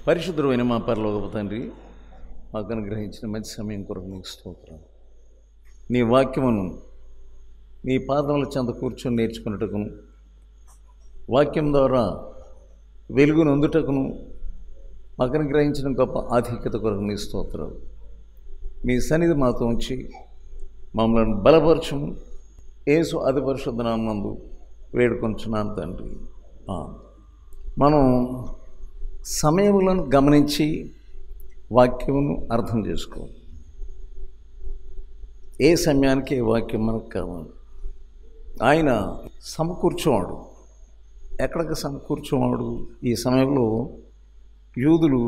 పరిశుద్ధమైన మా పరలోకపు తండ్రి మాకు అనుగ్రహించిన మంచి సమయం కొరకు నీకు స్తోత్రం నీ వాక్యమును నీ పాదముల చెంత కూర్చొని నేర్చుకున్నట్టుకును వాక్యం ద్వారా వెలుగును అందుటకును మాకు అనుగ్రహించిన గొప్ప ఆధిక్యత కొరకు నీ స్తోత్రాలు మీ సన్నిధి మాతో ఉంచి మమ్మల్ని బలపరచము ఏసు అతి పరిశుద్ధ నామందు వేడుకొంచున్నాను తండ్రి ఆ. మనం సమయములను గమనించి వాక్యమును అర్థం చేసుకోవాలి ఏ సమయానికి ఏ వాక్యం మనకు కావాలి ఆయన సమకూర్చేవాడు ఎక్కడికి సమకూర్చేవాడు ఈ సమయంలో యూదులు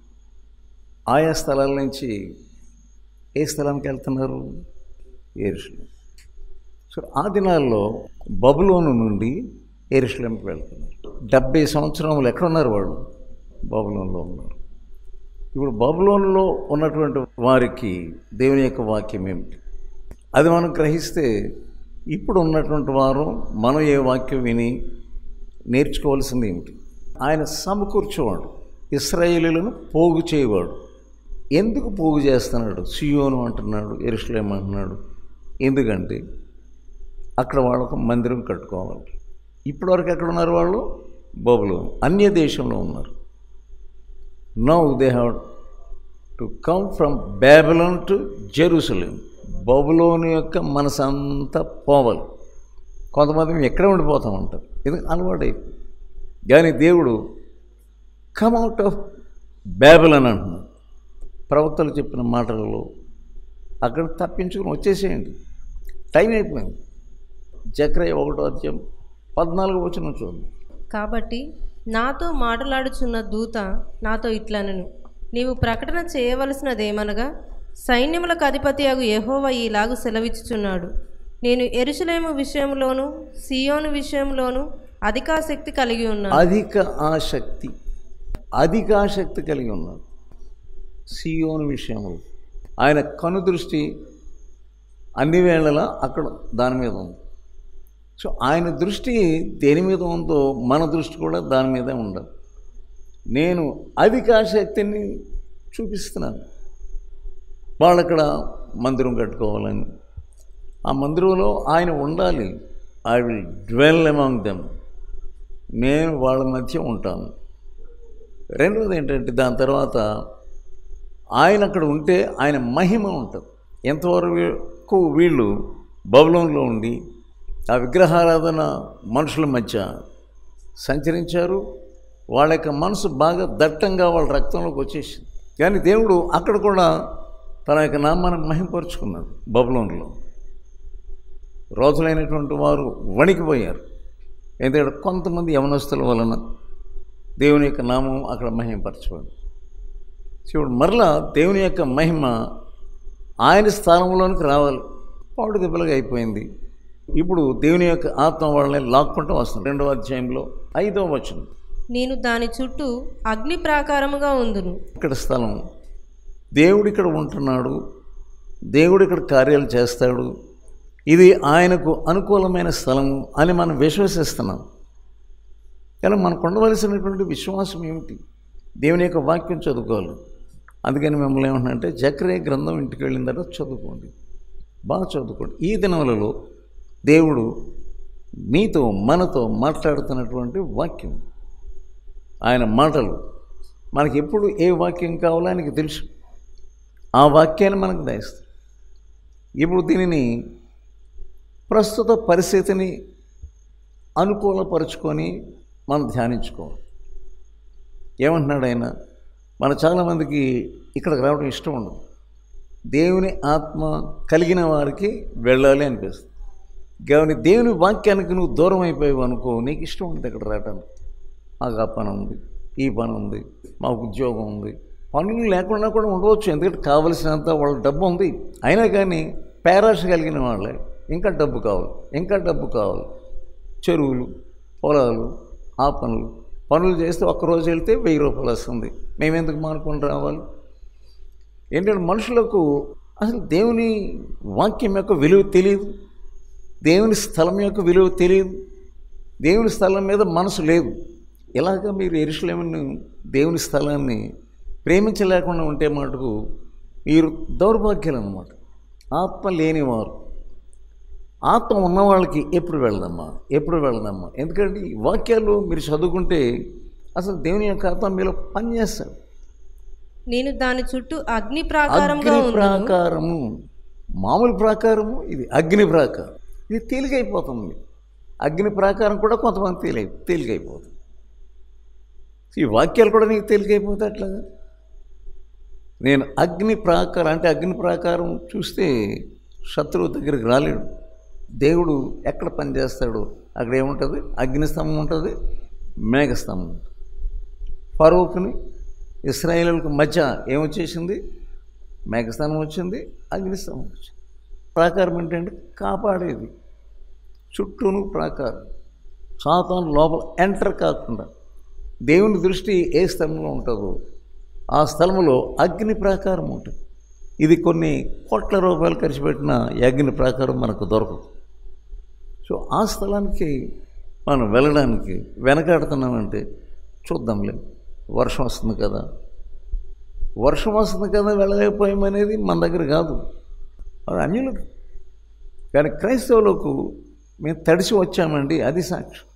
ఆయా స్థలాల నుంచి ఏ స్థలానికి వెళ్తున్నారు ఏరుషులేం సో ఆ దినాల్లో బబులోను నుండి ఎరుషులేంకి వెళ్తున్నారు డెబ్బై సంవత్సరములు ఎక్కడున్నారు వాళ్ళు బబులోన్లో ఉన్నారు ఇప్పుడు బబులోన్లో ఉన్నటువంటి వారికి దేవుని యొక్క వాక్యం ఏమిటి అది మనం గ్రహిస్తే ఇప్పుడు ఉన్నటువంటి వారు మనం ఏ వాక్యం విని నేర్చుకోవాల్సింది ఏమిటి ఆయన సమకూర్చేవాడు ఇస్రాయేలీలను పోగు చేయవాడు ఎందుకు పోగు చేస్తున్నాడు సియోను అంటున్నాడు ఎరుషులేం అంటున్నాడు ఎందుకంటే అక్కడ వాళ్ళకు మందిరం కట్టుకోవాలి ఇప్పటివరకు ఎక్కడ ఉన్నారు వాళ్ళు బబులో అన్య దేశంలో ఉన్నారు now they have to come from Babylon to Jerusalem బబులోని యొక్క మనసంతా పోవాలి కొంతమంది మేము ఎక్కడ ఉండిపోతాం అంటారు ఇది అలవాటు కానీ దేవుడు కమ్ అవుట్ ఆఫ్ బ్యాబిలన్ అంటున్నాడు ప్రవక్తలు చెప్పిన మాటలలో అక్కడ తప్పించుకుని వచ్చేసేయండి టైం అయిపోయింది జక్రయ్య ఒకటో అధ్యాయం పద్నాలుగు వచ్చిన చూడండి కాబట్టి నాతో మాట్లాడుచున్న దూత నాతో ఇట్లనను నీవు ప్రకటన చేయవలసినదేమనగా సైన్యములకు అధిపతి అగు యెహోవా ఈలాగు సెలవిచ్చుచున్నాడు నేను ఎరుసలేము విషయంలోను సియోను విషయంలోను అధికాశక్తి కలిగి ఉన్నాను అధిక ఆసక్తి అధిక ఆసక్తి కలిగి ఉన్నాడు సియోను విషయంలో ఆయన కనుదృష్టి అన్ని వేళలా అక్కడ దాని మీద ఉంది సో ఆయన దృష్టి దేని మీద ఉందో మన దృష్టి కూడా దాని మీదే ఉండాలి నేను అధిక ఆసక్తిని చూపిస్తున్నాను వాళ్ళు అక్కడ మందిరం కట్టుకోవాలని ఆ మందిరంలో ఆయన ఉండాలి I will dwell among them నేను వాళ్ళ మధ్య ఉంటాను రెండవది ఏంటంటే దాని తర్వాత ఆయన అక్కడ ఉంటే ఆయన మహిమ ఉంటుంది ఎంతవరకు వీళ్ళు బబులంలో ఉండి ఆ విగ్రహారాధన మనుషుల మధ్య సంచరించారు వాళ్ళ యొక్క మనసు బాగా దట్టంగా వాళ్ళ రక్తంలోకి వచ్చేసింది కానీ దేవుడు అక్కడ కూడా తన యొక్క నామాన్ని మహింపరుచుకున్నాడు బబులోన్లో రోజులైనటువంటి వారు వణికిపోయారు ఎందుకంటే కొంతమంది యవనస్తుల వలన దేవుని యొక్క నామం అక్కడ మహిమపరచబడి చూడు మరలా దేవుని యొక్క మహిమ ఆయన స్థానంలోనికి రావాలి పాడు దెబ్బలుగా అయిపోయింది ఇప్పుడు దేవుని యొక్క ఆత్మ వాళ్ళని లాక్కుంటూ వస్తుంది రెండవ అధ్యాయంలో ఐదవ వచనం నేను దాని చుట్టూ అగ్ని ప్రాకారముగా ఉందును ఇక్కడ స్థలం దేవుడు ఇక్కడ ఉంటున్నాడు దేవుడు ఇక్కడ కార్యాలు చేస్తాడు ఇది ఆయనకు అనుకూలమైన స్థలం అని మనం విశ్వసిస్తున్నాం కానీ మనకు ఉండవలసినటువంటి విశ్వాసం ఏమిటి దేవుని యొక్క వాక్యం చదువుకోవాలి అందుకని మిమ్మల్ని ఏమంటున్నారంటే జక్రే గ్రంథం ఇంటికి వెళ్ళిన తర్వాత చదువుకోండి బాగా చదువుకోండి ఈ దినములలో దేవుడు మీతో మనతో మాట్లాడుతున్నటువంటి వాక్యం ఆయన మాటలు మనకి ఎప్పుడు ఏ వాక్యం కావాలో ఆయనకి తెలుసు ఆ వాక్యాన్ని మనకు దయస్తుంది ఇప్పుడు దీనిని ప్రస్తుత పరిస్థితిని అనుకూలపరుచుకొని మనం ధ్యానించుకోవాలి ఏమంటున్నాడు ఆయన మన చాలామందికి ఇక్కడికి రావడం ఇష్టం ఉండదు దేవుని ఆత్మ కలిగిన వారికి వెళ్ళాలి అనిపిస్తుంది కానీ దేవుని వాక్యానికి నువ్వు దూరం అయిపోయావు అనుకో నీకు ఇష్టం ఉంటుంది ఇక్కడ రావడానికి మాకు ఆ పని ఉంది ఈ పని ఉంది మాకు ఉద్యోగం ఉంది పనులు లేకుండా కూడా ఉండవచ్చు ఎందుకంటే కావలసినంత వాళ్ళ డబ్బు ఉంది అయినా కానీ పేరాశ కలిగిన వాళ్ళే ఇంకా డబ్బు కావాలి ఇంకా డబ్బు కావాలి చెరువులు పొలాలు ఆ పనులు పనులు చేస్తే ఒక్కరోజు వెళ్తే వెయ్యి రూపాయలు వస్తుంది మేము ఎందుకు మానుకొని రావాలి ఏంటంటే మనుషులకు అసలు దేవుని వాక్యం యొక్క విలువ తెలియదు దేవుని స్థలం యొక్క విలువ తెలియదు దేవుని స్థలం మీద మనసు లేదు ఇలాగ మీరు ఎరుషులేమని దేవుని స్థలాన్ని ప్రేమించలేకుండా ఉంటే మటుకు మీరు దౌర్భాగ్యాలు అన్నమాట ఆత్మ లేనివారు ఆత్మ ఉన్న వాళ్ళకి ఎప్పుడు వెళ్దమ్మా ఎప్పుడు వెళ్దమ్మా ఎందుకంటే ఈ వాక్యాలు మీరు చదువుకుంటే అసలు దేవుని యొక్క ఆత్మ మీలో పనిచేస్తాడు నేను దాని చుట్టూ అగ్ని ప్రాకారంగా అగ్ని ఉంది ప్రాకారము మామూలు ప్రాకారము ఇది అగ్ని ప్రాకారం ఇది తేలికైపోతుంది అగ్ని ప్రాకారం కూడా కొంతమంది తేలి తేలికైపోతుంది ఈ వాక్యాలు కూడా నీకు తేలికైపోతాయి అట్లాగా నేను అగ్ని ప్రాకారం అంటే అగ్ని ప్రాకారం చూస్తే శత్రువు దగ్గరికి రాలేడు దేవుడు ఎక్కడ పనిచేస్తాడు అక్కడ ఏముంటుంది అగ్ని స్తంభం ఉంటుంది మేఘస్తంభం ఉంటుంది ఫరూక్ని ఇస్రాయేలులకు మధ్య ఏమొచ్చేసింది మేఘస్థానం వచ్చింది అగ్నిస్తంభం వచ్చింది ప్రాకారం ఏంటంటే కాపాడేది చుట్టూను ప్రాకారం సాతాను లోపల ఎంటర్ కాకుండా దేవుని దృష్టి ఏ స్థలంలో ఉంటుందో ఆ స్థలంలో అగ్ని ప్రాకారం ఉంటుంది ఇది కొన్ని కోట్ల రూపాయలు ఖర్చు పెట్టిన ఈ అగ్ని ప్రాకారం మనకు దొరకదు సో ఆ స్థలానికి మనం వెళ్ళడానికి వెనకాడుతున్నామంటే చూద్దాంలే వర్షం వస్తుంది కదా వర్షం వస్తుంది కదా వెళ్ళలేకపోయామనేది మన దగ్గర కాదు అది అన్యులకు కానీ క్రైస్తవులకు మేము తడిసి వచ్చామండి అది సాక్ష్యం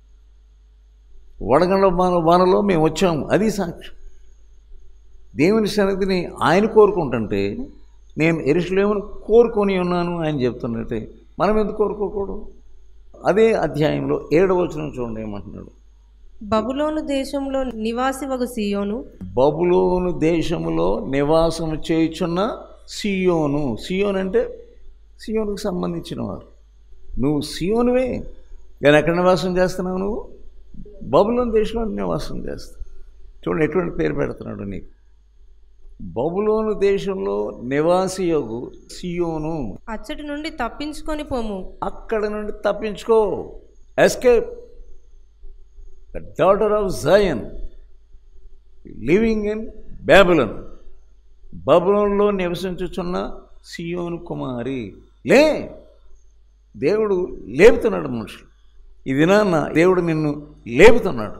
వడగండ్ల వాన వానలో మేము వచ్చాము అది సాక్ష్యం దేవుని సన్నిధిని ఆయన కోరుకుంటుంటే నేను ఎరుసలేమును కోరుకొని ఉన్నాను ఆయన చెప్తున్నట్టే మనం ఎందుకు కోరుకోకూడదు అదే అధ్యాయంలో ఏడవ వచనం చూడండి ఏమంటున్నాడు బబులోను దేశంలో నివాసి వగు సియోను బబులోను దేశములో నివాసం చేయుచున్న సియోను సియోన్ అంటే సియోనుకు సంబంధించిన వారు నువ్వు సియోనువే కానీ ఎక్కడ నివాసం చేస్తున్నావు నువ్వు బబులోను దేశంలో నివాసం చేస్తావు చూడండి ఎటువంటి పేరు పెడుతున్నాడు నీకు బబులోను దేశంలో నివాసి యొగు సియోను అచ్చటి నుండి తప్పించుకొని పోము అక్కడ నుండి తప్పించుకో escape the daughter of Zion living in Babylon బబులంలో నివసించుచున్న సియోను కుమారి లే దేవుడు లేపుతున్నాడు మనుషులు ఇది నాన్న దేవుడు నిన్ను లేపుతున్నాడు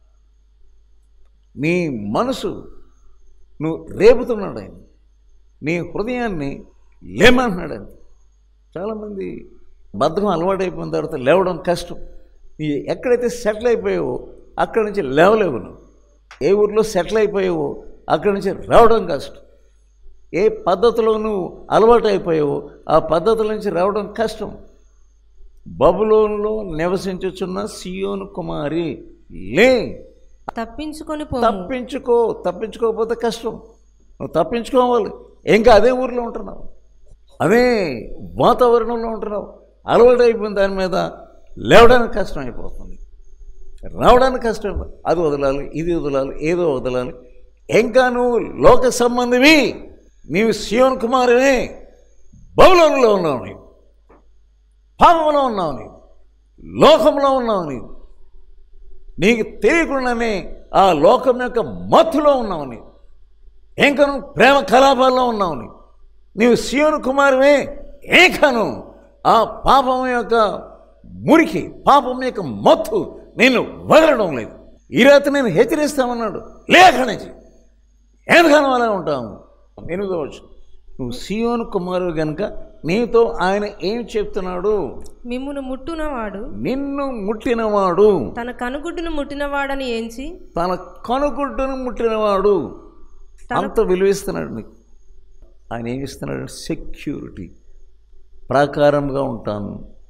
నీ మనసు నువ్వు రేపుతున్నాడు ఆయన నీ హృదయాన్ని లేమంటున్నాడు ఆయన చాలామంది బద్ధకం అలవాటైపోయిన తర్వాత లేవడం కష్టం నీ ఎక్కడైతే సెటిల్ అయిపోయావో అక్కడి నుంచి లేవలేవు నువ్వు ఏ ఊర్లో సెటిల్ అయిపోయావో అక్కడి నుంచి రావడం కష్టం ఏ పద్ధతిలో నువ్వు అలవాటు అయిపోయావో ఆ పద్ధతుల నుంచి రావడం కష్టం బబులోన్లో నివసించుచున్న సియోను కుమారి లే తప్పించుకొని పోము తప్పించుకో తప్పించుకోకపోతే కష్టం నువ్వు తప్పించుకోవాలి ఇంకా అదే ఊరిలో ఉంటున్నావు అదే వాతావరణంలో ఉంటున్నావు అలవాటు అయిపోయిన దాని మీద లేవడానికి కష్టం అయిపోతుంది రావడానికి కష్టం అయిపోతుంది. అది వదలాలి ఇది వదలాలి ఏదో వదలాలి ఇంకా నువ్వు లోక సంబంధివి నీవు సియోన్ కుమారువే బౌలంలో ఉన్నావు నీవు పాపంలో ఉన్నావు నీవు లోకంలో ఉన్నావు నీవు నీకు తెలియకుండానే ఆ లోకం యొక్క మత్తులో ఉన్నావు నీవు ఇంకా నువ్వు ప్రేమ కలాపాల్లో ఉన్నావు నీవు నీవు సియోను కుమారువే ఏకను ఆ పాపం యొక్క మురికి పాపం యొక్క మత్తు నేను వదలడం లేదు ఈ రాత్రి నేను హెచ్చరిస్తామన్నాడు లేఖ నుంచి ఎందుకని అలా ఉంటాము ఎనిమిదో వచ్చు నువ్వు సియోను కుమారుడు కనుక నీతో ఆయన ఏం చెప్తున్నాడు మిమ్మును ముట్టునవాడు నిన్ను ముట్టినవాడు తన కనుగుడ్డును ముట్టినవాడని ఏంచి తన కనుగుడ్డును ముట్టినవాడు అంత విలువిస్తున్నాడు నీకు ఆయన ఏమి ఇస్తున్నాడు సెక్యూరిటీ ప్రాకారంగా ఉంటాను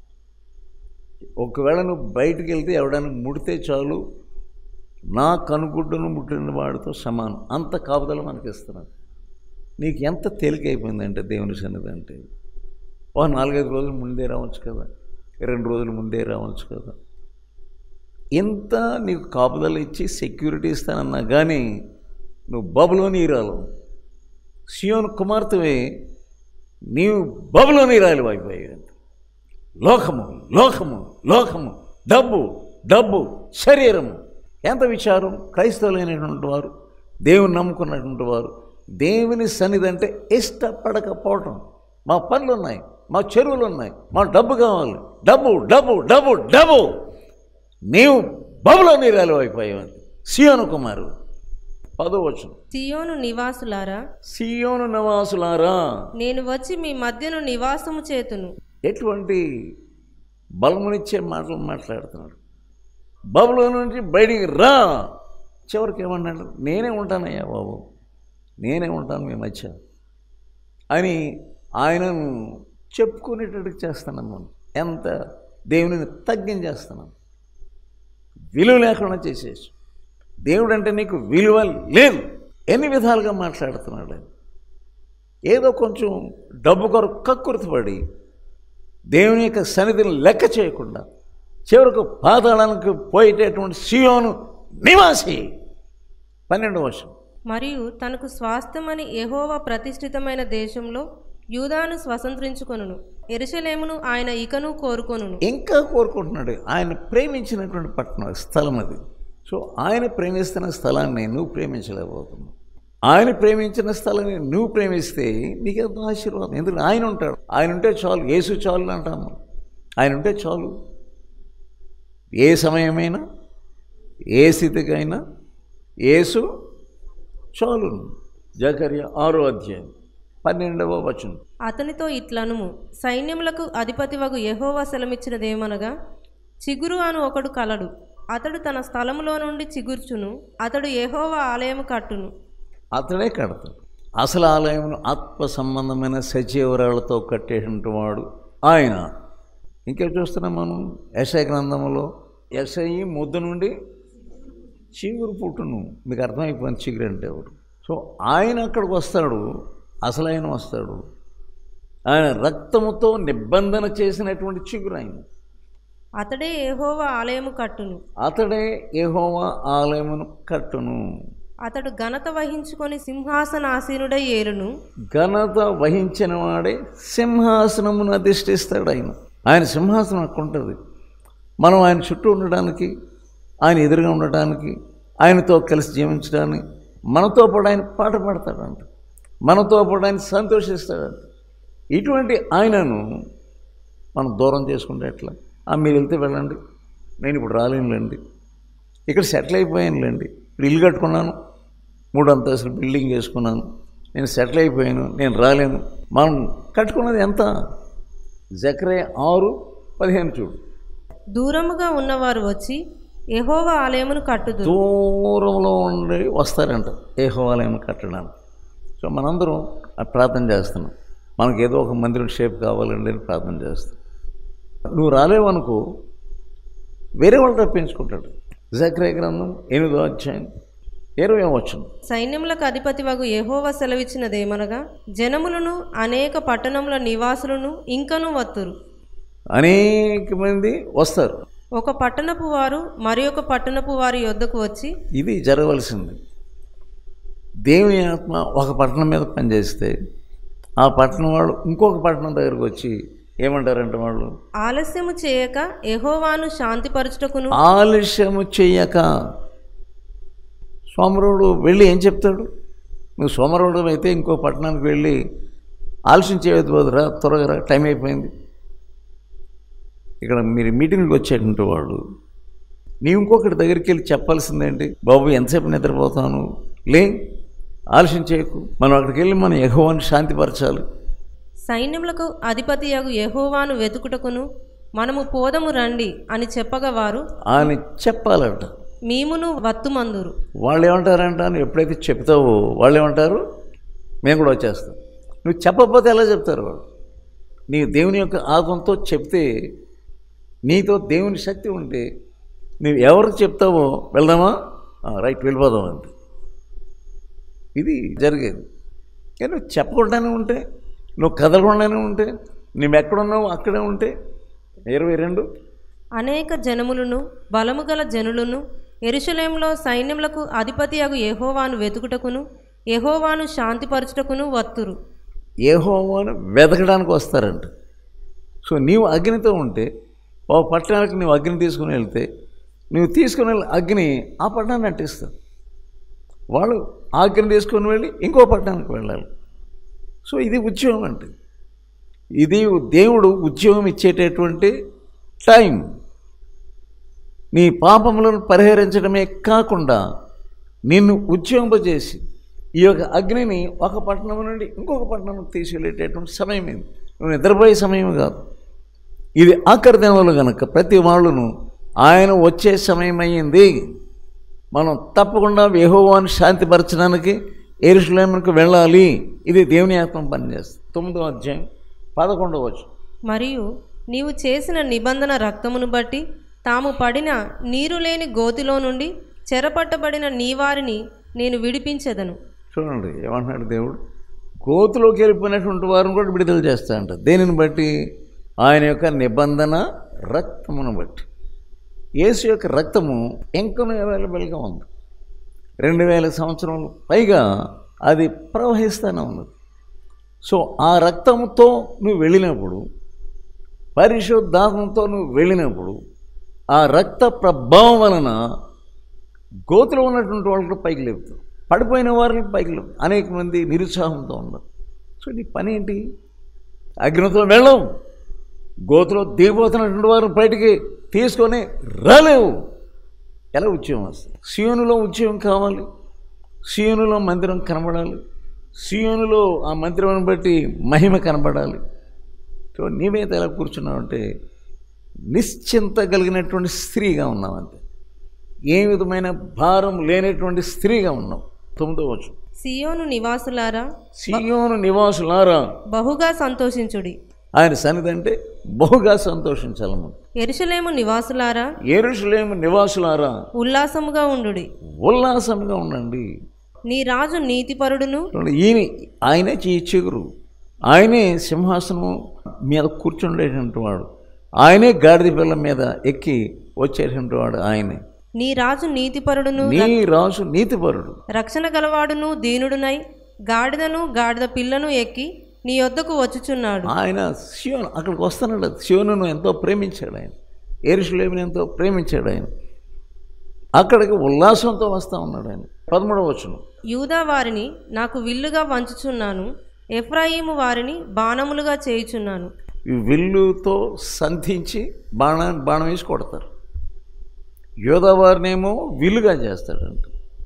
ఒకవేళ నువ్వు బయటికి వెళ్తే ఎవడైనా ముడితే చాలు నా కనుగుడ్డును ముట్టిన వాడితో సమానం అంత కాపుదల మనకి ఇస్తున్నాడు నీకు ఎంత తేలికైపోయిందంటే దేవుని సన్నిధి అంటే ఓ నాలుగైదు రోజుల ముందే రావచ్చు కదా రెండు రోజుల ముందే రావచ్చు కదా ఇంత నీకు కాపుదల ఇచ్చి సెక్యూరిటీ ఇస్తానన్నా కానీ నువ్వు బబులో నీరాలు సియోన్ కుమార్తెవే నీవు బబులో నీరాలి అయిపోయావు లోకము లోకము లోకము డబ్బు డబ్బు శరీరము ఎంత విచారం క్రైస్తవులైనటువంటి వారు దేవుని నమ్ముకున్నటువంటి వారు దేవుని సన్నిధి అంటే ఇష్టపడకపోవటం మా పనులు ఉన్నాయి మా చెరువులు ఉన్నాయి మా డబ్బు కావాలి డబ్బు డబ్బు డబ్బు డబ్బు నీవు బబులో నీరాలు అయిపోయావు సియోను కుమారు పదవచ్చు సియోను నివాసులారా సియోను నివాసులారా నేను వచ్చి మీ మధ్యను నివాసము చేతును ఎటువంటి బలమునిచ్చే మాటలు మాట్లాడుతున్నాడు బబులో నుంచి బయటికి రా చివరికి ఏమన్నాడు నేనే ఉంటానయ్యా బాబు నేనే ఉంటాను మీ మధ్య అని ఆయనను చెప్పుకునేటట్టు చేస్తున్నాం మనం ఎంత దేవునిని తగ్గించేస్తున్నాం విలువ లేకుండా చేసేసి దేవుడు అంటే నీకు విలువ లేదు ఎన్ని విధాలుగా మాట్లాడుతున్నాడు ఆయన. ఏదో కొంచెం డబ్బు కొరకు కక్కుర్తిపడి దేవుని యొక్క సన్నిధిని లెక్క చేయకుండా చివరకు పాతాళానికి పోయేటటువంటి సియోను నివాసి పన్నెండు వర్షం మరియు తనకు స్వాస్థ్యమని యెహోవా ప్రతిష్ఠితమైన దేశంలో యూదాను స్వతంత్రించుకొనును ఎరుషలేమును ఆయన ఇకను కోరుకొనును ఇంకా కోరుకుంటున్నాడు ఆయన ప్రేమించినటువంటి పట్టణం స్థలం అది సో ఆయన ప్రేమిస్తున్న స్థలాన్ని నువ్వు ప్రేమించలేకపోతున్నావు ఆయన ప్రేమించిన స్థలాన్ని నువ్వు ప్రేమిస్తే నీకు ఎంతో ఆశీర్వాదం ఎందుకంటే ఆయన ఉంటాడు ఆయన ఉంటే చాలు ఏసు చాలు అంటాము ఆయన ఉంటే చాలు ఏ సమయమైనా ఏ స్థితికైనా ఏసు చాలు జకర్య ఆరో అధ్యాయం పన్నెండవ వచనం అతనితో ఇట్లనుము సైన్యములకు అధిపతివగు యెహోవా సెలమిచ్చినదేమనగా చిగురు అను ఒకడు కలడు అతడు తన స్థలములో నుండి చిగుర్చును అతడు యెహోవా ఆలయము కట్టును అతడే కడతాడు అసలు ఆలయమును ఆత్మ సంబంధమైన సజీవరాలతో కట్టేటువంటి వాడు ఆయన ఇంకా చూస్తున్నాం మనం యశయ గ్రంథంలో యశయి ముద్ద నుండి చీగురు పుట్టును మీకు అర్థమైపోయింది చిగురు అంటే ఎవరు సో ఆయన అక్కడికి వస్తాడు అసలు ఆయన వస్తాడు ఆయన రక్తముతో నిబంధన చేసినటువంటి చిగురు ఆయన అతడే యెహోవా ఆలయము కట్టును అతడే యెహోవా ఆలయమును కట్టును అతడు ఘనత వహించుకొని సింహాసనాసీనుడై ఏలును ఘనత వహించిన వాడే సింహాసనమును అధిష్ఠిస్తాడు ఆయన ఆయన సింహాసనం అక్కడ ఉంటుంది మనం ఆయన చుట్టూ ఉండడానికి ఆయన ఎదురుగా ఉండడానికి ఆయనతో కలిసి జీవించడానికి మనతో పాటు ఆయన పాట పాడతాడంట మనతో పాటు ఆయన సంతోషిస్తాడంట ఇటువంటి ఆయనను మనం దూరం చేసుకుంటే ఎట్లా ఆ మీరు వెళ్తే వెళ్ళండి నేను ఇప్పుడు రాలేనులేండి ఇక్కడ సెటిల్ అయిపోయానులేండి ఇప్పుడు ఇల్లు కట్టుకున్నాను మూడు అంతస్తులు బిల్డింగ్ వేసుకున్నాను నేను సెటిల్ అయిపోయాను నేను రాలేను మనం కట్టుకున్నది ఎంత జకరే ఆరు పదిహేను చూడు దూరముగా ఉన్నవారు వచ్చి యెహోవా ఆలయమును కట్టుదు దూరంలో ఉండి వస్తారంట ఏ హోవాలయం కట్టడానికి సో మనందరం ఆ ప్రార్థన చేస్తున్నాం మనకి ఏదో ఒక మందిరం షేప్ కావాలండి అని ప్రార్థన చేస్తాం నువ్వు రాలేవనుకో వేరే వాళ్ళు రప్పించుకుంటాడు జక్రే గ్రంథం ఎనిమిదో అధ్యాయం ఇరవై వచ్చును సైన్యములకు అధిపతివగు యెహోవా సెలవిచ్చినదేమనగా జనములను అనేక పట్టణముల నివాసులను ఇంకను వత్తురు అనేక మంది వస్తారు ఒక పట్టణపు వారు మరి ఒక పట్టణపు వారి యొద్దకు వచ్చి ఇది జరగవలసింది దేవుని ఆత్మ ఒక పట్టణం మీద పనిచేస్తే ఆ పట్టణం వాళ్ళు ఇంకొక పట్టణం దగ్గరకు వచ్చి ఏమంటారంటే వాళ్ళు ఆలస్యము చేయక యెహోవాను శాంతిపరచుటకును ఆలస్యము చెయ్యక సోమరుడు వెళ్ళి ఏం చెప్తాడు నువ్వు సోమరుడు అయితే ఇంకో పట్టణానికి వెళ్ళి ఆలస్యం చేయవద్దు పోదురా త్వరగా రా, టైం అయిపోయింది ఇక్కడ మీరు మీటింగ్కి వచ్చేటువంటి వాళ్ళు నీవు ఇంకొకటి దగ్గరికి వెళ్ళి చెప్పాల్సిందేంటి బాబు ఎంతసేపు నిద్రపోతాను లే ఆలస్యం చేయకు మనం అక్కడికి వెళ్ళి మనం ఎగవాన్ని శాంతిపరచాలి సైన్యములకు అధిపతియగు యెహోవాను వెతుకుటకును మనము పోదము రండి అని చెప్పగా వారు అని చెప్పాలంట మీమును వత్తుమందురు వాళ్ళు ఏమంటారంట నువ్వు ఎప్పుడైతే చెప్తావో వాళ్ళు ఏమంటారు మేము కూడా వచ్చేస్తాం నువ్వు చెప్పకపోతే ఎలా చెప్తారు వాళ్ళు నీ దేవుని యొక్క ఆత్మతో చెప్తే నీతో దేవుని శక్తి ఉంటే నువ్వు ఎవరికి చెప్తావో వెళ్దామా ఆ, రైట్ వెళ్ళిపోదాం అంతే ఇది జరిగేది కానీ నువ్వు చెప్పకుండానే ఉంటే నువ్వు కదలకుండానే ఉంటే నువ్వు ఎక్కడున్నావు అక్కడే ఉంటే ఇరవై రెండు అనేక జనములను బలము గల జనులను ఎరుషలేంలో సైన్యములకు అధిపతియగు యెహోవాను వెతుకుటకును యెహోవాను శాంతిపరచుటకును వత్తురు ఏహోవాను వెతకడానికి వస్తారంట సో నీవు అగ్నితో ఉంటే ఓ పట్టణానికి నువ్వు అగ్ని తీసుకుని వెళ్తే నువ్వు తీసుకుని వెళ్ళిన అగ్ని ఆ పట్టణాన్ని అంటిస్తావు వాళ్ళు ఆ అగ్ని తీసుకొని వెళ్ళి ఇంకో పట్టణానికి వెళ్ళాలి సో ఇది ఉద్యోగం అంటే ఇది దేవుడు ఉద్యోగం ఇచ్చేటటువంటి టైం నీ పాపములను పరిహరించడమే కాకుండా నిన్ను ఉద్యోగింపజేసి ఈ యొక్క అగ్నిని ఒక పట్టణం నుండి ఇంకొక పట్టణం తీసుకెళ్ళేటటువంటి సమయం ఇది నువ్వు నిద్రపోయే సమయం కాదు ఇది ఆఖరి దినములు గనక ప్రతి వాళ్ళను ఆయన వచ్చే సమయం అయ్యింది మనం తప్పకుండా యెహోవాను శాంతిపరచడానికి ఎరుసలేమునికి వెళ్ళాలి ఇది దేవుని ఆత్మ పనిచేస్తుంది తొమ్మిదో అధ్యాయం పదకొండవ వచ్చు మరియు నీవు చేసిన నిబంధన రక్తమును బట్టి తాము పడిన నీరు లేని గోతిలో నుండి చెరపట్టబడిన నీ వారిని నేను విడిపించెదను చూడండి ఏమంటున్నాడు దేవుడు గోతులోకి వెళ్ళిపోయినటువంటి వారిని కూడా విడుదల చేస్తా అంట దేనిని బట్టి ఆయన యొక్క నిబంధన రక్తమును బట్టి యేసు యొక్క రక్తము ఎంకను అవైలబుల్గా ఉంది రెండు వేల సంవత్సరములు పైగా అది ప్రవహిస్తూనే ఉన్నది సో ఆ రక్తంతో నువ్వు వెళ్ళినప్పుడు పరిశుద్ధాత్మతో నువ్వు వెళ్ళినప్పుడు ఆ రక్త ప్రభావం వలన గోతులో ఉన్నటువంటి వాళ్ళకి పైకి లేపుతారు పడిపోయిన వారిని పైకి లేపు అనేక మంది నిరుత్సాహంతో ఉన్నారు సో నీ పని ఏంటి అగ్నితో వెళ్ళం గోతులో దిగిపోతున్నటువంటి వారిని బయటికి తీసుకొని రాలేవు ఎలా ఉద్యమం వస్తుంది సియోనులో ఉద్యమం కావాలి సియోనులో మందిరం కనబడాలి సియోనులో ఆ మందిరం బట్టి మహిమ కనబడాలి సో నీవైతే ఎలా కూర్చున్నావు అంటే నిశ్చింత కలిగినటువంటి స్త్రీగా ఉన్నావు అంతే ఏ విధమైన భారం లేనటువంటి స్త్రీగా ఉన్నావు తొమ్మిదో వచ్చు సియోను నివాసులారా సియోను నివాసులారా బహుగా సంతోషించుడి ఆయన సన్నిధి అంటే బహుగా సంతోషించాలము ఎరుషలేము నివాసులారా ఎరుషులేము నివాసులారా ఉల్లాసముగా ఉండుడి ఉల్లాసంగా ఉండండి నీ రాజు నీతిపరుడును చూడండి, ఈయన ఆయనే ఈ చిగురు ఆయనే సింహాసనం మీద కూర్చుండేటువంటి వాడు ఆయనే గాడిద పిల్ల మీద ఎక్కి వచ్చేటువంటి వాడు ఆయనే నీ రాజు నీతిపరుడును నీ రాజు నీతిపరుడు రక్షణ గలవాడును దీనుడునై గాడిదను గాడిద పిల్లను ఎక్కి నీ యొద్దకు వచ్చుచున్నాడు ఆయన శివను అక్కడికి వస్తున్నాడు శివను ఎంతో ప్రేమించాడు ఆయన ఎరుషులేమిని ఎంతో ప్రేమించాడు ఆయన అక్కడికి ఉల్లాసంతో వస్తూ ఉన్నాడు ఆయన పదమూడవ వచనం యూదా వారిని నాకు విల్లుగా వంచుచున్నాను ఎఫ్రాయిము వారిని బాణములుగా చేయుచున్నాను ఈ విల్లుతో సంధించి బాణ బాణం వేసి కొడతారు యోధా వారినేమో విల్లుగా చేస్తాడంట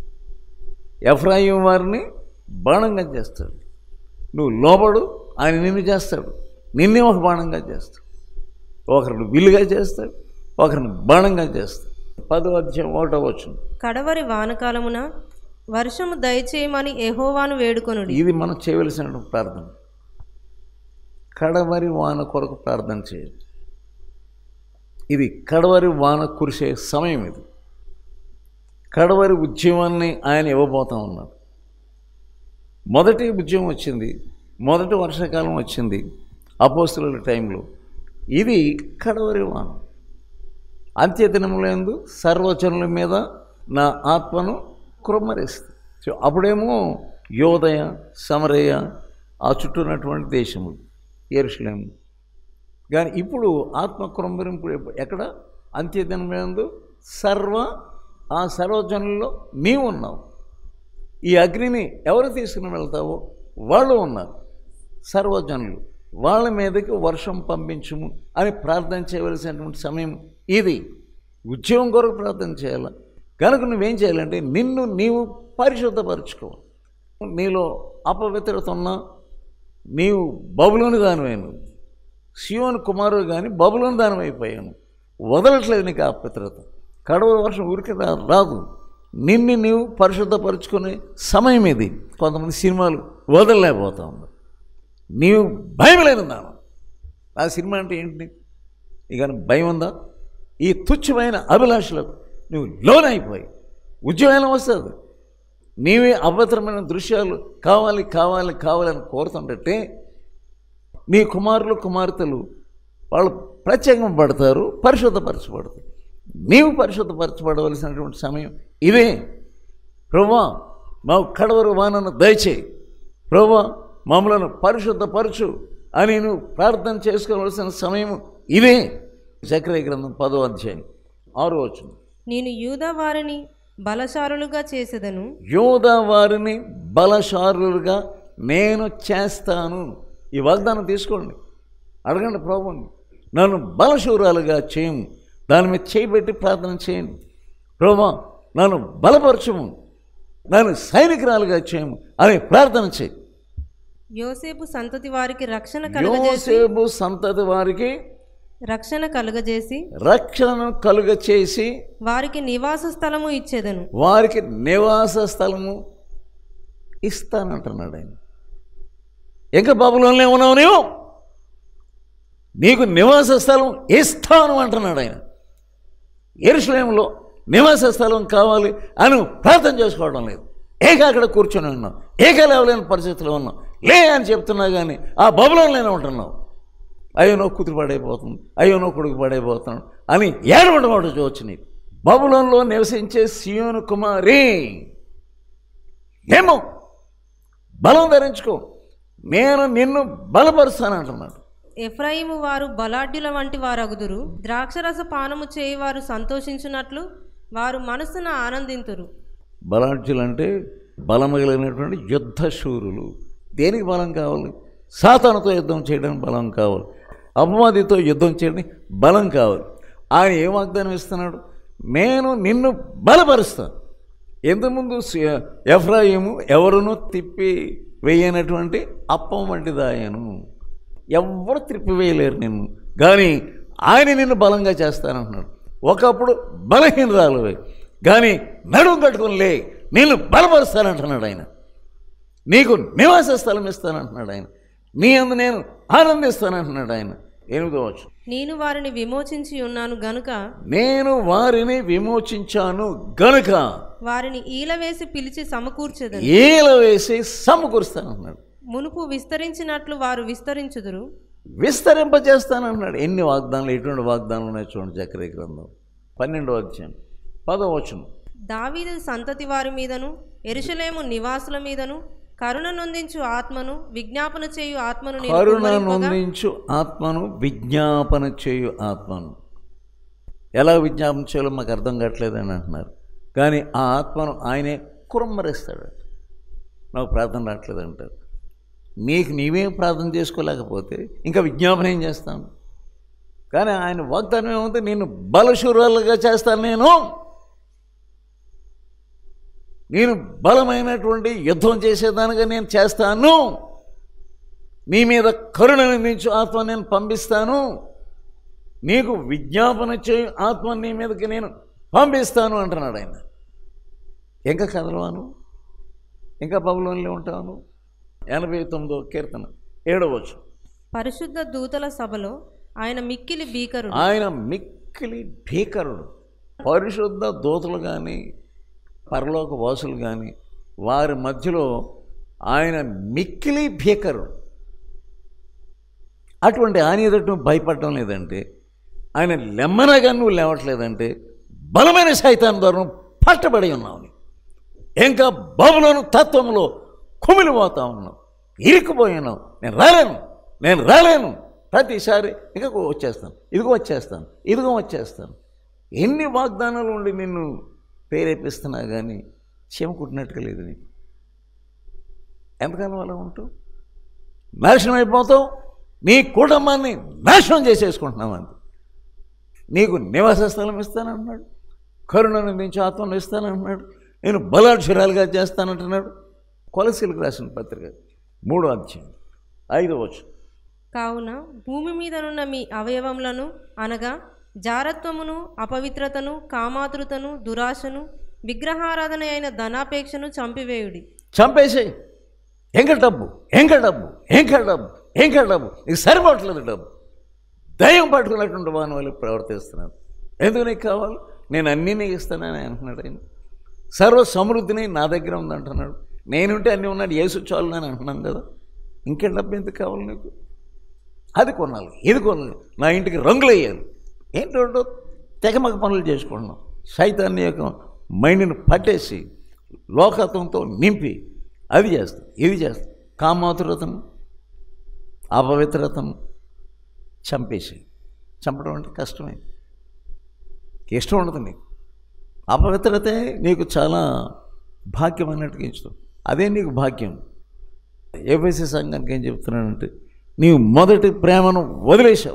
ఎఫ్రాయిం వారిని బాణంగా చేస్తాడు నువ్వు లోబడు ఆయన నిన్ను చేస్తాడు నిన్నే ఒక బాణంగా చేస్తాడు ఒకరిని విల్లుగా చేస్తాడు ఒకరిని బాణంగా చేస్తాడు పదో అధ్యాయం ఒకటో వచ్చింది కడవరి వానకాలమున వర్షము దయచేయమని ఎహోవాను వేడుకొనుడి ఇది మనం చేయవలసిన ప్రార్థన కడవరి వాన కొరకు ప్రార్థన చేయాలి ఇది కడవరి వాన కురిసే సమయం ఇది కడవరి ఉద్యమాన్ని ఆయన ఇవ్వబోతా ఉన్నాడు మొదటి ఉద్యమం వచ్చింది మొదటి వర్షాకాలం వచ్చింది అపోస్తుల టైంలో ఇది కడవరి వాన అంత్యదినములందు సర్వచనుల మీద నా ఆత్మను కుమ్మరిస్తుంది సో అప్పుడేమో యోదయ సమరయ ఆ చుట్టూ ఉన్నటువంటి దేశములు ఎరుషులేము కానీ ఇప్పుడు ఆత్మ కురంభరింపు ఎక్కడ అంత్యదినములందు సర్వ ఆ సర్వజనుల్లో నీవు ఉన్నావు ఈ అగ్నిని ఎవరు తీసుకుని వెళ్తావో వాళ్ళు ఉన్నారు సర్వజనులు వాళ్ళ మీదకి వర్షం పంపించుము అని ప్రార్థన చేయవలసినటువంటి సమయం ఇది ఉద్యోగం కొరకు ప్రార్థన చేయాలి కనుక నువ్వేం చేయాలంటే నిన్ను నీవు పరిశుద్ధపరచుకోవాలి నీలో అపవిత్రత ఉన్నా నీవు బబులోని దానివైను శివన్ కుమారుడు కానీ బబులోని దానం అయిపోయాను వదలట్లేదు నీకు ఆ అపవిత్రత కడవ వర్షం ఊరికి రా రాదు నిన్ను నీవు పరిశుద్ధపరచుకునే సమయం ఇది కొంతమంది సినిమాలు వదలలేకపోతా ఉన్నారు నీవు భయం లేనున్నాను ఆ సినిమా అంటే ఏంటి ఇక భయం ఉందా ఈ తుచ్చమైన అభిలాషలకు నువ్వు లోనైపోయి ఉద్యోగం వస్తుంది నీవే అభద్రమైన దృశ్యాలు కావాలి కావాలి కావాలని కోరుతుంటే నీ కుమారులు కుమార్తెలు వాళ్ళు ప్రత్యేకం పడతారు పరిశుద్ధపరచబడతారు నీవు పరిశుద్ధపరచబడవలసినటువంటి సమయం ఇదే ప్రభా మా కడవరు వానను దయచేయి ప్రభా మమ్మలను పరిశుద్ధపరచు అని నువ్వు ప్రార్థన చేసుకోవలసిన సమయం ఇదే చక్రయ గ్రంథం పదో అధ్యాయం ఆరో వచ్చింది నేను యూదా వారిని బలశారులుగా చేసేదను యోధ వారిని బలశారులుగా నేను చేస్తాను ఈ వాగ్దానం తీసుకోండి అడగండి ప్రభుని నన్ను బలశూరాలుగా చేయము దాని మీద చేయబెట్టి ప్రార్థన చేయండి ప్రభా నన్ను బలపరచము నన్ను సైనికురాలుగా చేయము అని ప్రార్థన చేయి యోసేపు సంతతి వారికి రక్షణ కలుగజేసి యోసేపు సంతతి వారికి రక్షణ కలుగజేసి రక్షణను కలుగ చేసి వారికి నివాస స్థలము ఇచ్చేదను వారికి నివాస స్థలము ఇస్తానంటున్నాడు ఆయన ఇంకా బాబులోనే ఉన్నావు నీవు నీకు నివాస స్థలం ఇస్తాను అంటున్నాడు ఆయన ఎరుసలేంలో నివాస స్థలం కావాలి అని ప్రార్థన చేసుకోవడం లేదు ఏక అక్కడ కూర్చొని ఉన్నావు ఏక లేవలేని పరిస్థితిలో ఉన్నావు లే అని చెప్తున్నా కానీ ఆ బబులోనే ఉంటున్నావు అయ్యో నో కూతురు పడైపోతుంది అయ్యో నో కొడుకు పడైపోతున్నాడు అని ఏడవడం ఒకటి చూవచ్చు నీకు బబులంలో నివసించే సియోను కుమారి ఏమో బలం ధరించుకో నేను నిన్ను బలపరుస్తానంటున్నాడు ఎఫ్రాయిము వారు బలాఢ్యుల వంటి వారగుదురు ద్రాక్షరస పానము చేయువారు సంతోషించున్నట్లు వారు మనస్సున ఆనందింతురు బలాఢ్యులు అంటే బలం కలిగినటువంటి యుద్ధశూరులు దేనికి బలం కావాలి సాతానుతో యుద్ధం చేయడానికి బలం కావాలి అపవాదితో యుద్ధం చేయడానికి బలం కావాలి ఆయన ఏం వాగ్దానం ఇస్తున్నాడు నేను నిన్ను బలపరుస్తాను ఎంతముందు సి- ఎఫ్రాయిము ఎవరునూ తిప్పి వేయనటువంటి అప్పం వంటిదాయను ఎవ్వరు త్రిప్పివేయలేరు నిన్ను కానీ ఆయన నిన్ను బలంగా చేస్తానంటున్నాడు ఒకప్పుడు బలహీనరాలువే కానీ నడుము కట్టుకుని లే నిన్ను బలపరుస్తానంటున్నాడు ఆయన నీకు నివాస స్థలం ఇస్తానంటున్నాడు ఆయన నీ అందు నేను ఆనందిస్తానంటున్నాడు ఆయన ఎనిమిదో వచ్చు నేను వారిని విమోచించి ఉన్నాను గనుక నేను వారిని విమోచించాను గనుక వారిని ఈలవేసి పిలిచి సమకూర్చెదను ఈల వేసి సమకూరుస్తానంటున్నాడు మునుపు విస్తరించినట్లు వారు విస్తరించుదురు విస్తరింపజేస్తానంటున్నాడు ఎన్ని వాగ్దానాలు ఎటువంటి వాగ్దానాలు ఉన్నాయి చూడండి చక్ర గ్రంథం పన్నెండవ అధ్యాయం పదవచనం దావీదు సంతతి వారి మీదను ఎరుషలేము నివాసుల మీదను కరుణ నొందించు ఆత్మను విజ్ఞాపన చేయు ఆత్మను నేను కరుణ కుమ్మరింపగా, నొందించు ఆత్మను విజ్ఞాపన చేయు ఆత్మను ఎలా విజ్ఞాపన చేయాలో మాకు అర్థం కావట్లేదని అంటున్నారు కానీ ఆ ఆత్మను ఆయనే కురమ్మరిస్తాడు నాకు ప్రార్థన రావట్లేదు అంటారు నీకు నీవేం ప్రార్థన చేసుకోలేకపోతే ఇంకా విజ్ఞాపన ఏం చేస్తాను కానీ ఆయన వాగ్దానం ఏముంది నేను బలశూరాలుగా చేస్తాను నేను నేను బలమైనటువంటి యుద్ధం చేసేదానిగా నేను చేస్తాను నీ మీద కరుణ నిందించు ఆత్మ నేను పంపిస్తాను నీకు విజ్ఞాపన చేయు ఆత్మ నీ మీదకి నేను పంపిస్తాను అంటున్నాడు ఆయన ఇంకా కదలవాను ఇంకా పబులోనిలో ఉంటాను ఎనభై తొమ్మిదో కీర్తన ఏడవచ్చు పరిశుద్ధ దూతల సభలో ఆయన మిక్కిలి భీకరుడు ఆయన మిక్కిలి భీకరుడు పరిశుద్ధ దూతలు కానీ పరలోక వాసులు కానీ వారి మధ్యలో ఆయన మిక్కిలి భీకరుడు అటువంటి ఆయన ఎదుట నువ్వు భయపడటం లేదంటే ఆయన లెమ్మనగా నువ్వు లేవట్లేదంటే బలమైన సైతాన్ ద్వారా నువ్వు పట్టబడి ఉన్నావు నీవు. ఇంకా బాబులోను తత్వంలో కుమిలిపోతా ఉన్నావు ఇరుక్కుపోయి ఉన్నావు నేను రాలేను నేను రాలేను ప్రతిసారి ఇక వచ్చేస్తాను ఇదిగో వచ్చేస్తాను ఇదిగో వచ్చేస్తాను ఎన్ని వాగ్దానాలు ఉండి నిన్ను ప్రేరేపిస్తున్నా కానీ చెమ కుట్టినట్టుగా లేదు నీకు ఎంతకాలం అలా ఉంటావు నాశనం అయిపోతావు నీ కుటుంబాన్ని నాశనం చేసేసుకుంటున్నావు అంతే నీకు నివాస స్థలం ఇస్తానంటున్నాడు కరుణను మించి ఆత్మను ఇస్తానంటున్నాడు నేను బలాక్షరాలుగా చేస్తానంటున్నాడు కొలసీలకు రాసిన పత్రిక మూడో అధ్యాయం ఐదో వచ్చు కావున భూమి మీదనున్న మీ అవయవములను అనగా జారత్వమును అపవిత్రతను కామాతృతను దురాశను విగ్రహారాధన అయిన ధనాపేక్షను చంపివేయుడి చంపేసేయి ఎంక డబ్బు ఎంక డబ్బు ఎంక డబ్బు ఎంక డబ్బు నీకు సరిపోవట్లేదు డబ్బు దయ్యం పట్టుకున్నటువంటి వాని వాళ్ళు ప్రవర్తిస్తున్నాను ఎందుకు నీకు కావాలి నేను అన్నీ నీకు ఇస్తానని అంటున్నాడు ఆయన సర్వ సమృద్ధిని నా దగ్గర ఉందంటున్నాడు నేనుంటే అన్నీ ఉన్నాడు ఏసు చాలు అని అంటున్నాను కదా ఇంకేం డబ్బు ఎందుకు కావాలి నీకు అది కొనాలి ఇది కొనాలి నా ఇంటికి రంగులు వేయాలి ఏంటో తెగమగ పనులు చేసుకుంటున్నాం సైతాన్ని యొక్క మైండ్ని పట్టేసి లోకత్వంతో నింపి అది చేస్తాం ఇది చేస్తాం కామాతురతను అపవిత్రతను చంపేసి చంపడం అంటే కష్టమే ఇష్టం ఉండదు నీకు అపవిత్రతే నీకు చాలా భాగ్యం అన్నట్టుగా ఇష్టం అదే నీకు భాగ్యం ఏపీసీ సంఘానికి ఏం చెప్తున్నానంటే నీవు మొదటి ప్రేమను వదిలేసావు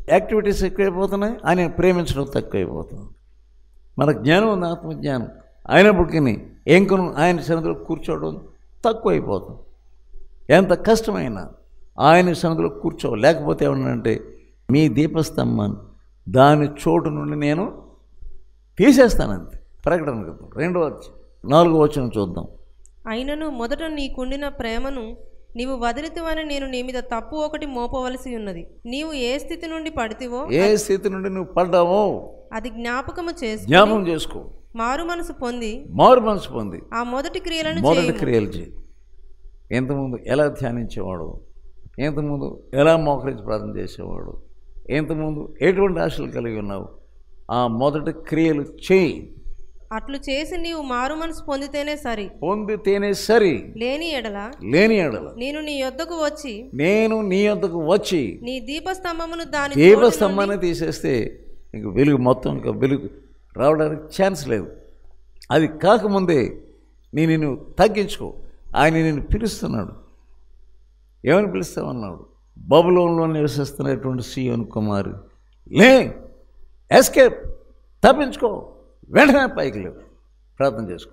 యాక్టివిటీస్ ఎక్కువైపోతున్నాయి ఆయన ప్రేమించడం తక్కువైపోతుంది మన జ్ఞానం ఉంది ఆత్మజ్ఞానం అయినప్పటికీ ఏం కొను ఆయన సన్నిధిలో కూర్చోవడం తక్కువైపోతుంది ఎంత కష్టమైనా ఆయన సన్నిధిలో కూర్చో లేకపోతే ఏమన్నంటే మీ దీపస్తంభాన్ని దాని చోటు నుండి నేను తీసేస్తానంతే ప్రకటన గ్రంథం రెండో వచ్చి నాలుగో వచ్చిన చూద్దాం అయినను మొదట నీకుండిన ప్రేమను నీవు వదిలితివని నేను నీ మీద తప్పు ఒకటి మోపవలసి ఉన్నది నీవు ఏ స్థితి నుండి పడితివో ఏ స్థితి నుండి నువ్వు పడ్డావో అది జ్ఞాపకము చేసి జ్ఞాపకం చేసుకో మారు మనసు పొంది మారు మనసు పొంది ఆ మొదటి క్రియలను మొదటి చేయుము. క్రియలు చేయి ఎంతముందు ఎలా ధ్యానించేవాడు ఎంతముందు ఎలా మోకరించి ప్రార్థన చేసేవాడు ఎంతముందు ఎటువంటి ఆశలు కలిగి ఉన్నావు ఆ మొదటి క్రియలు చేయి అట్లు చేసి నీవు మారు మనసు పొందితేనే సరి పొందితేనే సరి లేని ఎడల లేని ఎడల నేను నీ యొద్దకు వచ్చి నేను నీ వద్దకు వచ్చి నీ దీపస్తంభమును దాని దీపస్తంభాన్ని తీసేస్తే ఇంక వెలుగు మొత్తం ఇంకా వెలుగు రావడానికి ఛాన్స్ లేదు అది కాకముందే నేను నిన్ను తగ్గించుకో ఆయన నిన్ను పిలుస్తున్నాడు ఏమని పిలుస్తామన్నాడు బబులోన్లో నివసిస్తున్నటువంటి సియోన్ కుమారు లే ఎస్కేప్ తప్పించుకో వెంటనే పైకి లేవు ప్రార్థన చేసుకో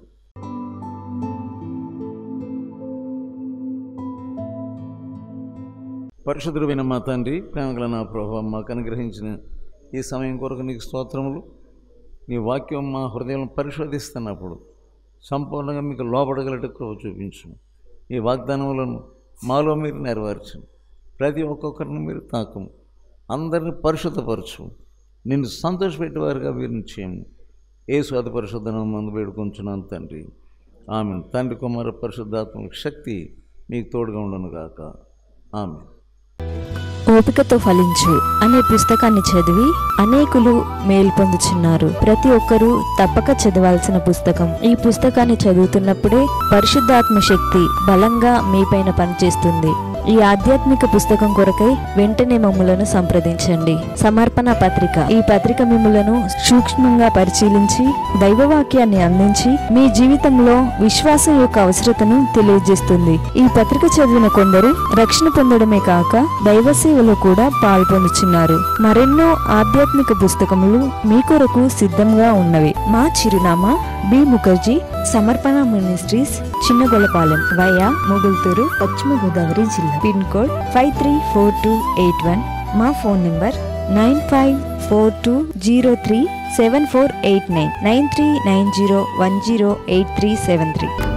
పరిశుద్ధుడైన మా తండ్రి ప్రేమగల నా ప్రభావం మాకు అనుగ్రహించిన ఈ సమయం కొరకు నీకు స్తోత్రములు నీ వాక్యం మా హృదయం పరిశోధిస్తున్నప్పుడు సంపూర్ణంగా మీకు లోపడగలట కృప చూపించు ఈ వాగ్దానములను మాలో మీరు నెరవేర్చు ప్రతి ఒక్కొక్కరిని మీరు తాకము అందరిని పరిశుద్ధపరచు నిన్ను సంతోషపెట్టేవారుగా వీరిని చేయము ఏ స్వాతి పరిశుద్ధన మందు వేడుకొంచున్నాను తండ్రి ఆమె తండ్రి కుమార పరిశుద్ధాత్మక శక్తి మీకు తోడుగా ఉండను గాక ఆమె ఓపికతో ఫలించు అనే పుస్తకాన్ని చదివి అనేకులు మేలు పొందుచున్నారు ప్రతి ఒక్కరూ తప్పక చదవాల్సిన పుస్తకం ఈ పుస్తకాన్ని చదువుతున్నప్పుడే పరిశుద్ధాత్మ శక్తి బలంగా మీపైన పనిచేస్తుంది ఈ ఆధ్యాత్మిక పుస్తకం కొరకై వెంటనే మమ్ములను సంప్రదించండి సమర్పణ పత్రిక ఈ పత్రిక మిమ్ములను సూక్ష్మంగా పరిశీలించి దైవవాక్యాన్ని అందించి మీ జీవితంలో విశ్వాసం యొక్క అవసరతను తెలియజేస్తుంది ఈ పత్రిక చదివిన కొందరు రక్షణ పొందడమే కాక దైవ సేవలో కూడా పాల్పొందుచున్నారు మరెన్నో ఆధ్యాత్మిక పుస్తకములు మీ కొరకు సిద్ధంగా ఉన్నవి మా చిరునామా బి ముఖర్జీ సమర్పణ మినిస్ట్రీస్ చిన్నగొలపాలెం వయా మొగుల్తూరు పశ్చిమ గోదావరి జిల్లా pin code five three four two eight one మా phone number nine five four two zero three seven four eight nine nine three nine zero one zero eight three seven three